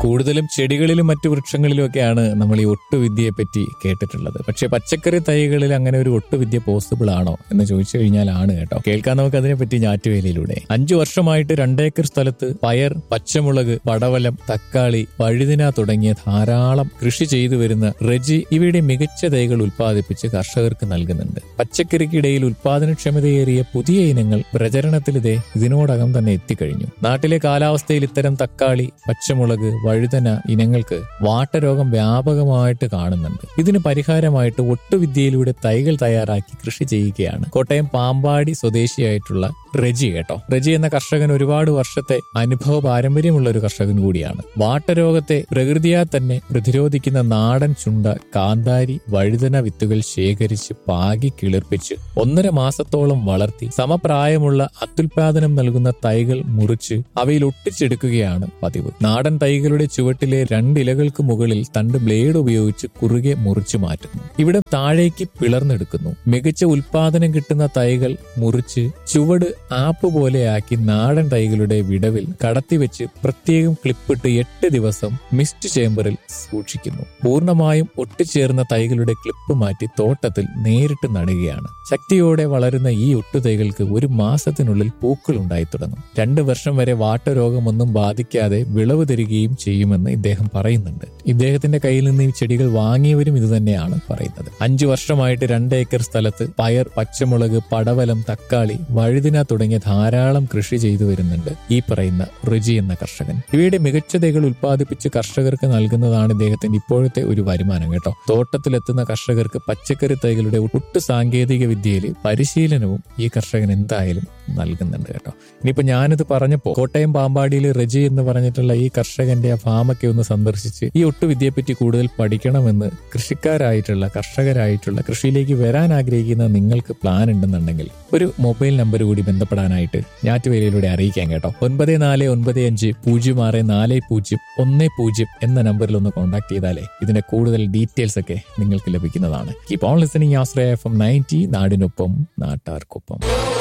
കൂടുതലും ചെടികളിലും മറ്റു വൃക്ഷങ്ങളിലും ഒക്കെയാണ് നമ്മൾ ഈ ഒട്ടുവിദ്യയെ പറ്റി കേട്ടിട്ടുള്ളത് പക്ഷെ പച്ചക്കറി തൈകളിൽ അങ്ങനെ ഒരു ഒട്ടുവിദ്യ പോസിബിൾ ആണോ എന്ന് ചോദിച്ചു കഴിഞ്ഞാൽ ആണ് കേട്ടോ കേൾക്കാൻ നമുക്ക് അതിനെപ്പറ്റി ഞാറ്റുവേലയിലൂടെ അഞ്ചു വർഷമായിട്ട് രണ്ടേക്കർ സ്ഥലത്ത് പയർ പച്ചമുളക് പടവലം തക്കാളി വഴുതിന തുടങ്ങിയ ധാരാളം കൃഷി ചെയ്തു വരുന്ന റെജി ഇവയുടെ മികച്ച തൈകൾ ഉൽപ്പാദിപ്പിച്ച് കർഷകർക്ക് നൽകുന്നുണ്ട് പച്ചക്കറിക്കിടയിൽ ഉൽപാദനക്ഷമതയേറിയ പുതിയ ഇനങ്ങൾ പ്രചരണത്തിൽ ഇതേ ഇതിനോടകം തന്നെ എത്തിക്കഴിഞ്ഞു നാട്ടിലെ കാലാവസ്ഥയിൽ ഇത്തരം തക്കാളി പച്ചമുളക് വഴുതന ഇനങ്ങൾക്ക് വാട്ടരോഗം വ്യാപകമായിട്ട് കാണുന്നുണ്ട് ഇതിന് പരിഹാരമായിട്ട് ഒട്ടുവിദ്യയിലൂടെ തൈകൾ തയ്യാറാക്കി കൃഷി ചെയ്യുകയാണ് കോട്ടയം പാമ്പാടി സ്വദേശിയായിട്ടുള്ള റെജി കേട്ടോ റെജി എന്ന കർഷകൻ ഒരുപാട് വർഷത്തെ അനുഭവ പാരമ്പര്യമുള്ള ഒരു കർഷകൻ കൂടിയാണ് വാട്ടരോഗത്തെ പ്രകൃതിയാ തന്നെ പ്രതിരോധിക്കുന്ന നാടൻ ചുണ്ട കാന്താരി വഴുതന വിത്തുകൾ ശേഖരിച്ച് പാകി കിളിർപ്പിച്ച് ഒന്നര മാസത്തോളം വളർത്തി സമപ്രായമുള്ള അത്യുൽപാദനം നൽകുന്ന തൈകൾ മുറിച്ച് അവയിൽ ഒട്ടിച്ചെടുക്കുകയാണ് പതിവ് നാടൻ തൈകളുടെ ചുവട്ടിലെ രണ്ടിലകൾക്ക് മുകളിൽ തണ്ട് ബ്ലേഡ് ഉപയോഗിച്ച് കുറുകെ മുറിച്ചു മാറ്റുന്നു ഇവിടെ താഴേക്ക് പിളർന്നെടുക്കുന്നു മികച്ച ഉൽപാദനം കിട്ടുന്ന തൈകൾ മുറിച്ച് ചുവട് ആപ്പ് പോലെയാക്കി നാടൻ തൈകളുടെ വിടവിൽ കടത്തിവെച്ച് പ്രത്യേകം ക്ലിപ്പിട്ട് എട്ട് ദിവസം മിസ്റ്റ് ചേമ്പറിൽ സൂക്ഷിക്കുന്നു പൂർണ്ണമായും ഒട്ടിച്ചേർന്ന തൈകളുടെ ക്ലിപ്പ് മാറ്റി തോട്ടത്തിൽ നേരിട്ട് നടുകയാണ് ശക്തിയോടെ വളരുന്ന ഈ ഒട്ടുതൈകൾക്ക് ഒരു മാസത്തിനുള്ളിൽ പൂക്കൾ ഉണ്ടായി തുടങ്ങും രണ്ട് വർഷം വരെ വാട്ടരോഗമൊന്നും ബാധിക്കാതെ വിളവ് തരികയും ചെയ്യുമെന്ന് ഇദ്ദേഹം പറയുന്നുണ്ട് ഇദ്ദേഹത്തിന്റെ കയ്യിൽ നിന്ന് ഈ ചെടികൾ വാങ്ങിയവരും ഇത് തന്നെയാണ് പറയുന്നത് അഞ്ചു വർഷമായിട്ട് രണ്ട് ഏക്കർ സ്ഥലത്ത് പയർ പച്ചമുളക് പടവലം തക്കാളി വഴുതിന തുടങ്ങിയ ധാരാളം കൃഷി ചെയ്തു വരുന്നുണ്ട് ഈ പറയുന്ന റിജി എന്ന കർഷകൻ ഇവയുടെ മികച്ച തൈകൾ ഉൽപ്പാദിപ്പിച്ച് കർഷകർക്ക് നൽകുന്നതാണ് ഇദ്ദേഹത്തിന്റെ ഇപ്പോഴത്തെ ഒരു വരുമാനം കേട്ടോ തോട്ടത്തിലെത്തുന്ന കർഷകർക്ക് പച്ചക്കറി തൈകളുടെ ഒട്ടു സാങ്കേതിക വിദ്യയിൽ പരിശീലനവും ഈ കർഷകൻ എന്തായാലും നൽകുന്നുണ്ട് കേട്ടോ ഇനിയിപ്പോ ഞാനിത് പറഞ്ഞപ്പോ കോട്ടയം പാമ്പാടിയിൽ റെജി എന്ന് പറഞ്ഞിട്ടുള്ള ഈ കർഷകന്റെ ആ ഫാമൊക്കെ ഒന്ന് സന്ദർശിച്ച് ഈ ഒട്ടുവിദ്യയെപ്പറ്റി കൂടുതൽ പഠിക്കണമെന്ന് കൃഷിക്കാരായിട്ടുള്ള കർഷകരായിട്ടുള്ള കൃഷിയിലേക്ക് വരാൻ ആഗ്രഹിക്കുന്ന നിങ്ങൾക്ക് പ്ലാൻ ഉണ്ടെന്നുണ്ടെങ്കിൽ ഒരു മൊബൈൽ നമ്പർ കൂടി ബന്ധപ്പെടാനായിട്ട് ഞാറ്റുവേലയിലൂടെ അറിയിക്കാം കേട്ടോ ഒൻപത് നാല് ഒൻപത് അഞ്ച് പൂജ്യം ആറ് നാല് പൂജ്യം ഒന്ന് പൂജ്യം എന്ന നമ്പറിൽ ഒന്ന് കോൺടാക്ട് ചെയ്താലേ ഇതിന്റെ കൂടുതൽ ഡീറ്റെയിൽസ് ഒക്കെ നിങ്ങൾക്ക് ലഭിക്കുന്നതാണ് keep on listening Ashraya F M ninety നാടിനൊപ്പം നാട്ടാർക്കൊപ്പം